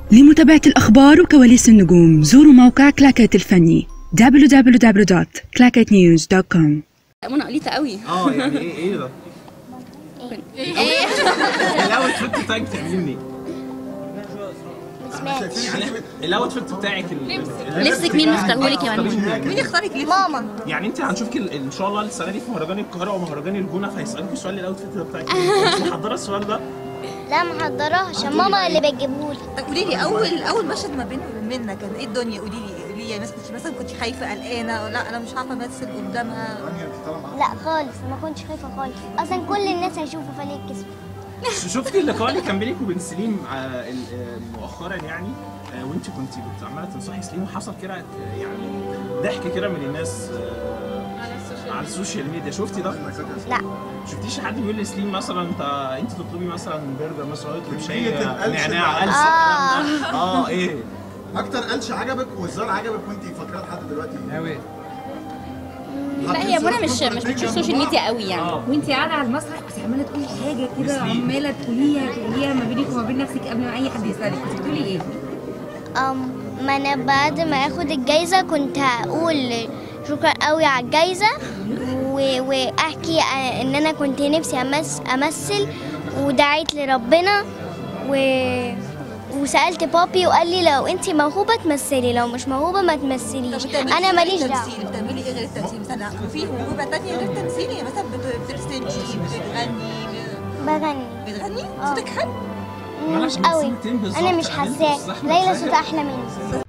لمتابعة الأخبار وكواليس النجوم زوروا موقع كلاكيت الفني www.clacketnews.com منى قليطة قوي اه يعني ايه ايه ده؟ ايه الاوتفيت بتاعك بتعمليه منين؟ يعني الاوتفيت بتاعك ال- ال- لبسك مين مختارهولك يا مختارين منى؟ منين؟ مين يختارك ليه ماما يعني انت هنشوفك ال- ان شاء الله السنه دي في مهرجان القاهره ومهرجان الجونه فهيسالوك سؤال الاوتفيت ده بتاعك ايه؟ انت محضره السؤال ده؟ لا محضراه عشان ماما اللي بتجيبهولي طب قولي لي اول اول مشهد ما بينك وبين منى كان ايه الدنيا قولي لي قولي لي يعني مثلا كنت مثلا كنت خايفه قلقانه لا انا مش عارفه امثل قدامها لا خالص ما كنتش خايفه خالص اصلا كل الناس هيشوفوا فليه الكسب ش- شفتي اللقاء اللي كان بينك وبين سليم آه، ال- آه، مؤخرا يعني آه، وانت كنت بت- عماله تنصحي سليم وحصل كده آه، يعني ضحك كده من الناس آه، على السوشيال ميديا شفتي ده؟ لا شفتيش حد بيقول لسليم مثلا انت انت تطلبي مثلا برجر مثلا يطلب شاي كمية القلش نعناع اللي قلش آه. الكلام ده اه ايه اكتر قلش عجبك وهزار عجبك وانت فاكراه لحد دلوقتي قوي لا هي منى مش مش بتشوف سوشيال ميديا قوي يعني اه وانت قاعده على المسرح كنت عماله تقولي حاجه كده مسلي. عماله تقوليها تقوليها ما بينك وما بين نفسك قبل ما اي حد يسالك كنت بتقولي ايه؟ أم ما انا بعد ما اخد الجايزه كنت هقول شكرا قوي على الجايزه و... واحكي ان انا كنت نفسي أمس... امثل ودعيت لربنا و... وسالت بابي وقال لي لو انت موهوبه تمثلي لو مش موهوبه ما تمثليش طب بتعملي انا إيه ماليش غير دعوه التمثيل؟ بتعملي ايه غير التمثيل مثلا في موهبه تانية غير التمثيل يعني مثلا بت- بترسمي بتغني بغني بتغني آه. صوتك حلو مش مالكش قوي بسمتين بالظبط انا مش قابلت حاساه الزحمة ليلى ازاي؟ صوتها احلى مني